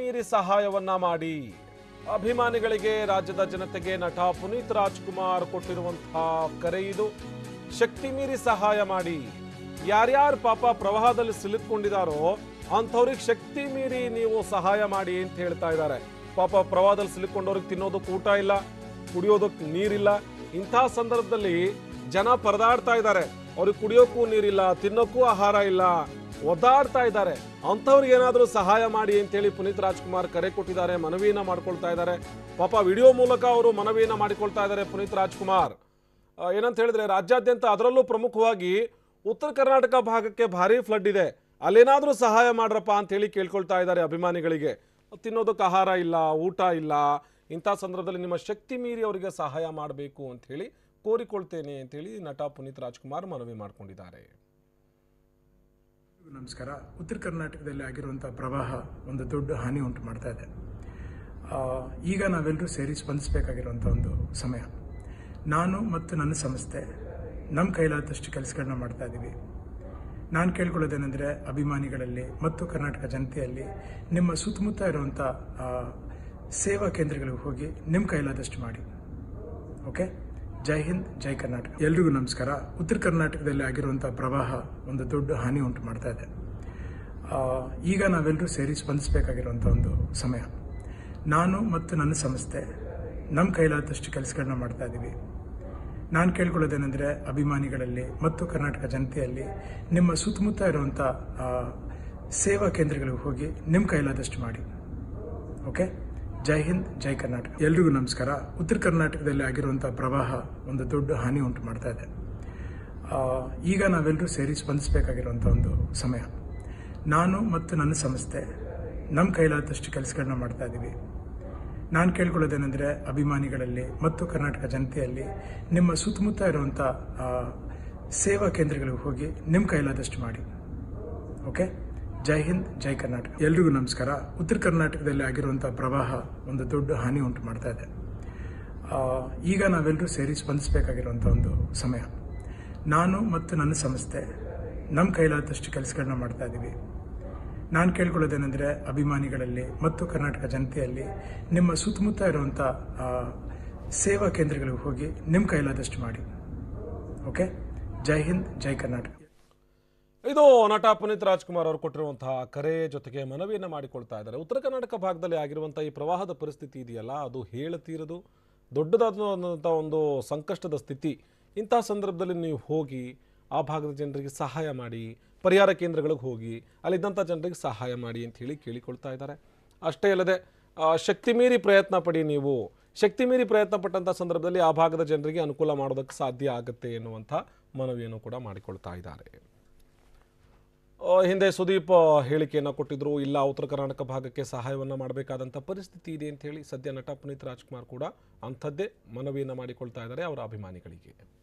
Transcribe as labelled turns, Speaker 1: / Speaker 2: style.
Speaker 1: ಮೀರಿ ಸಹಾಯವನ್ನ ಮಾಡಿ ಅಭಿಮಾನಿಗಳಿಗೆ ರಾಜ್ಯದ ಜನತೆಗೆ ನಟ ಪುನೀತ್ ರಾಜ್ಕುಮಾರ್ ಕೊಟ್ಟಿರುವಂತಹ ಕರೆ ಇದು ಶಕ್ತಿ ಮೀರಿ ಸಹಾಯ ಮಾಡಿ ಯಾರ್ಯಾರು ಪಾಪ ಪ್ರವಾಹದಲ್ಲಿ ಸಿಲುಕೊಂಡಿದಾರೋ ಅಂಥವ್ರಿಗೆ ಶಕ್ತಿ ಮೀರಿ ನೀವು ಸಹಾಯ ಮಾಡಿ ಅಂತ ಹೇಳ್ತಾ ಇದ್ದಾರೆ ಪಾಪ ಪ್ರವಾಹದಲ್ಲಿ ಸಿಲುಕೊಂಡವ್ರಿಗೆ ತಿನ್ನೋದಕ್ಕೆ ಊಟ ಇಲ್ಲ ಕುಡಿಯೋದಕ್ಕೆ ನೀರಿಲ್ಲ ಇಂಥ ಸಂದರ್ಭದಲ್ಲಿ ಜನ ಪರದಾಡ್ತಾ ಇದ್ದಾರೆ ಅವ್ರಿಗೆ ಕುಡಿಯೋಕ್ಕೂ ನೀರಿಲ್ಲ ತಿನ್ನೋಕ್ಕೂ ಆಹಾರ ಇಲ್ಲ ಒದ್ದಾಡ್ತಾ ಇದ್ದಾರೆ ಅಂಥವ್ರಿಗೆ ಏನಾದರೂ ಸಹಾಯ ಮಾಡಿ ಅಂತೇಳಿ ಪುನೀತ್ ರಾಜ್ಕುಮಾರ್ ಕರೆ ಕೊಟ್ಟಿದ್ದಾರೆ ಮನವಿಯನ್ನ ಮಾಡ್ಕೊಳ್ತಾ ಇದ್ದಾರೆ ಪಾಪ ವಿಡಿಯೋ ಮೂಲಕ ಅವರು ಮನವಿಯನ್ನ ಮಾಡಿಕೊಳ್ತಾ ಇದ್ದಾರೆ ಪುನೀತ್ ರಾಜ್ಕುಮಾರ್ ಆ, ಏನಂತ ಹೇಳಿದ್ರೆ ರಾಜ್ಯಾದ್ಯಂತ ಅದರಲ್ಲೂ ಪ್ರಮುಖವಾಗಿ ಉತ್ತರ ಕರ್ನಾಟಕ ಭಾಗಕ್ಕೆ ಭಾರಿ ಫ್ಲಡ್ ಇದೆ ಅಲ್ಲೇನಾದ್ರೂ ಸಹಾಯ ಮಾಡ್ರಪ್ಪ ಅಂತ ಹೇಳಿ ಕೇಳ್ಕೊಳ್ತಾ ಇದ್ದಾರೆ ಅಭಿಮಾನಿಗಳಿಗೆ ತಿನ್ನೋದಕ್ಕೆ ಆಹಾರ ಇಲ್ಲ ಊಟ ಇಲ್ಲ ಇಂಥ ಸಂದರ್ಭದಲ್ಲಿ ನಿಮ್ಮ ಶಕ್ತಿ ಮೀರಿ ಅವರಿಗೆ ಸಹಾಯ ಮಾಡಬೇಕು ಅಂತ ಹೇಳಿ ಕೋರಿಕೊಳ್ತೇನೆ ಅಂತ ಹೇಳಿ ನಟ ಪುನೀತ್ ರಾಜ್ಕುಮಾರ್ ಮನವಿ ಮಾಡಿಕೊಂಡಿದ್ದಾರೆ
Speaker 2: ನಮಸ್ಕಾರ ಉತ್ತರ ಕರ್ನಾಟಕದಲ್ಲಿ ಆಗಿರುವಂಥ ಪ್ರವಾಹ ಒಂದು ದೊಡ್ಡ ಹಾನಿ ಉಂಟು ಮಾಡ್ತಾ ಇದೆ ಆ, ಈಗ ನಾವೆಲ್ಲರೂ ಸೇರಿ ಸ್ಪಂದಿಸಬೇಕಾಗಿರುವಂಥ ಒಂದು ಸಮಯ ನಾನು ಮತ್ತು ನನ್ನ ಸಂಸ್ಥೆ ನಮ್ಮ ಕೈಲಾದಷ್ಟು ಕೆಲಸಗಳನ್ನ ಮಾಡ್ತಾ ಇದ್ದೀವಿ ನಾನು ಕೇಳ್ಕೊಳ್ಳೋದೇನೆಂದರೆ ಅಭಿಮಾನಿಗಳಲ್ಲಿ ಮತ್ತು ಕರ್ನಾಟಕ ಜನತೆಯಲ್ಲಿ ನಿಮ್ಮ ಸುತ್ತಮುತ್ತ ಇರುವಂಥ ಆ, ಸೇವಾ ಕೇಂದ್ರಗಳಿಗೆ ಹೋಗಿ ನಿಮ್ಮ ಕೈಲಾದಷ್ಟು ಮಾಡಿ ಓಕೆ ಜೈ ಹಿಂದ್ ಜೈ ಕರ್ನಾಟಕ ಎಲ್ರಿಗೂ ನಮಸ್ಕಾರ ಉತ್ತರ ಕರ್ನಾಟಕದಲ್ಲಿ ಆಗಿರುವಂಥ ಪ್ರವಾಹ ಒಂದು ದೊಡ್ಡ ಹಾನಿ ಉಂಟು ಮಾಡ್ತಾ ಇದೆ ಆ, ಈಗ ನಾವೆಲ್ಲರೂ ಸೇರಿ ಸ್ಪಂದಿಸಬೇಕಾಗಿರುವಂಥ ಒಂದು ಸಮಯ ನಾನು ಮತ್ತು ನನ್ನ ಸಂಸ್ಥೆ ನಮ್ಮ ಕೈಲಾದಷ್ಟು ಕೆಲಸಗಳನ್ನ ಮಾಡ್ತಾ ಇದ್ದೀವಿ ನಾನು ಕೇಳ್ಕೊಳ್ಳೋದೇನೆಂದರೆ ಅಭಿಮಾನಿಗಳಲ್ಲಿ ಮತ್ತು ಕರ್ನಾಟಕ ಜನತೆಯಲ್ಲಿ ನಿಮ್ಮ ಸುತ್ತಮುತ್ತ ಇರುವಂಥ ಆ, ಸೇವಾ ಕೇಂದ್ರಗಳಿಗೆ ಹೋಗಿ ನಿಮ್ಮ ಕೈಲಾದಷ್ಟು ಮಾಡಿ ಓಕೆ ಜೈ ಹಿಂದ್ ಜೈ ಕರ್ನಾಟಕ ಎಲ್ರಿಗೂ ನಮಸ್ಕಾರ ಉತ್ತರ ಕರ್ನಾಟಕದಲ್ಲಿ ಆಗಿರುವಂಥ ಪ್ರವಾಹ ಒಂದು ದೊಡ್ಡ ಹಾನಿ ಉಂಟು ಮಾಡ್ತಾ ಇದೆ ಆ, ಈಗ ನಾವೆಲ್ಲರೂ ಸೇರಿ ಸ್ಪಂದಿಸಬೇಕಾಗಿರುವಂಥ ಒಂದು ಸಮಯ ನಾನು ಮತ್ತು ನನ್ನ ಸಂಸ್ಥೆ ನಮ್ಮ ಕೈಲಾದಷ್ಟು ಕೆಲಸಗಳನ್ನ ಮಾಡ್ತಾ ಇದ್ದೀವಿ ನಾನು ಕೇಳ್ಕೊಳ್ಳೋದೇನೆಂದರೆ ಅಭಿಮಾನಿಗಳಲ್ಲಿ ಮತ್ತು ಕರ್ನಾಟಕ ಜನತೆಯಲ್ಲಿ ನಿಮ್ಮ ಸುತ್ತಮುತ್ತ ಇರುವಂಥ ಆ, ಸೇವಾ ಕೇಂದ್ರಗಳಿಗೆ ಹೋಗಿ ನಿಮ್ಮ ಕೈಲಾದಷ್ಟು ಮಾಡಿ ಓಕೆ ಜೈ ಹಿಂದ್ ಜೈ ಕರ್ನಾಟಕ ಎಲ್ರಿಗೂ ನಮಸ್ಕಾರ ಉತ್ತರ ಕರ್ನಾಟಕದಲ್ಲಿ ಆಗಿರುವಂಥ ಪ್ರವಾಹ ಒಂದು ದೊಡ್ಡ ಹಾನಿ ಉಂಟು ಮಾಡ್ತಾ ಇದೆ ಆ, ಈಗ ನಾವೆಲ್ಲರೂ ಸೇರಿ ಸ್ಪಂದಿಸಬೇಕಾಗಿರುವಂಥ ಒಂದು ಸಮಯ ನಾನು ಮತ್ತು ನನ್ನ ಸಂಸ್ಥೆ ನಮ್ಮ ಕೈಲಾದಷ್ಟು ಕೆಲಸಗಳನ್ನ ಮಾಡ್ತಾ ಇದ್ದೀವಿ ನಾನು ಕೇಳ್ಕೊಳ್ಳೋದೇನೆಂದರೆ ಅಭಿಮಾನಿಗಳಲ್ಲಿ ಮತ್ತು ಕರ್ನಾಟಕ ಜನತೆಯಲ್ಲಿ ನಿಮ್ಮ ಸುತ್ತಮುತ್ತ ಇರುವಂಥ ಆ, ಸೇವಾ ಕೇಂದ್ರಗಳಿಗೆ ಹೋಗಿ ನಿಮ್ಮ ಕೈಲಾದಷ್ಟು ಮಾಡಿ ಓಕೆ ಜೈ ಹಿಂದ್ ಜೈ ಕರ್ನಾಟಕ
Speaker 1: ಇದು ನಟ ಪುನೀತ್ ರಾಜ್ಕುಮಾರ್ ಅವರು ಕೊಟ್ಟಿರುವಂತಹ ಕರೆ ಜೊತೆಗೆ ಮನವಿಯನ್ನ ಮಾಡಿಕೊಳ್ತಾ ಇದ್ದಾರೆ ಉತ್ತರ ಕರ್ನಾಟಕ ಭಾಗದಲ್ಲಿ ಆಗಿರುವಂತಹ ಈ ಪ್ರವಾಹದ ಪರಿಸ್ಥಿತಿ ಇದೆಯಲ್ಲ ಅದು ಹೇಳತೀರದು ದೊಡ್ಡದಾದಂಥ ಒಂದು ಸಂಕಷ್ಟದ ಸ್ಥಿತಿ ಇಂತಹ ಸಂದರ್ಭದಲ್ಲಿ ನೀವು ಹೋಗಿ ಆ ಭಾಗದ ಜನರಿಗೆ ಸಹಾಯ ಮಾಡಿ ಪರಿಹಾರ ಕೇಂದ್ರಗಳಿಗೆ ಹೋಗಿ ಅಲ್ಲಿದ್ದಂಥ ಜನರಿಗೆ ಸಹಾಯ ಮಾಡಿ ಅಂತ ಹೇಳಿ ಕೇಳಿಕೊಳ್ತಾ ಇದ್ದಾರೆ ಅಷ್ಟೇ ಅಲ್ಲದೆ ಆ, ಶಕ್ತಿ ಮೀರಿ ಪ್ರಯತ್ನ ಪಡಿ ನೀವು ಶಕ್ತಿ ಮೀರಿ ಪ್ರಯತ್ನ ಪಟ್ಟಂಥ ಸಂದರ್ಭದಲ್ಲಿ ಆ ಭಾಗದ ಜನರಿಗೆ ಅನುಕೂಲ ಮಾಡೋದಕ್ಕೆ ಸಾಧ್ಯ ಆಗುತ್ತೆ ಎನ್ನುವಂಥ ಮನವಿಯನ್ನು ಕೂಡ ಮಾಡಿಕೊಳ್ತಾ ಇದ್ದಾರೆ ಆ, ಹಿಂದೆ ಸುದೀಪ್ ಆ, ಹೇಳಿಕೆಯನ್ನು ಕೊಟ್ಟಿದ್ರು ಇಲ್ಲ ಉತ್ತರ ಕರ್ನಾಟಕ ಭಾಗಕ್ಕೆ ಸಹಾಯವನ್ನು ಮಾಡಬೇಕಾದಂಥ ಪರಿಸ್ಥಿತಿ ಇದೆ ಅಂತ ಹೇಳಿ ಸದ್ಯ ನಟ ಪುನೀತ್ ರಾಜ್ಕುಮಾರ್ ಕೂಡ ಅಂಥದ್ದೇ ಮನವಿಯನ್ನು ಮಾಡಿಕೊಳ್ತಾ ಇದ್ದಾರೆ ಅವರ ಅಭಿಮಾನಿಗಳಿಗೆ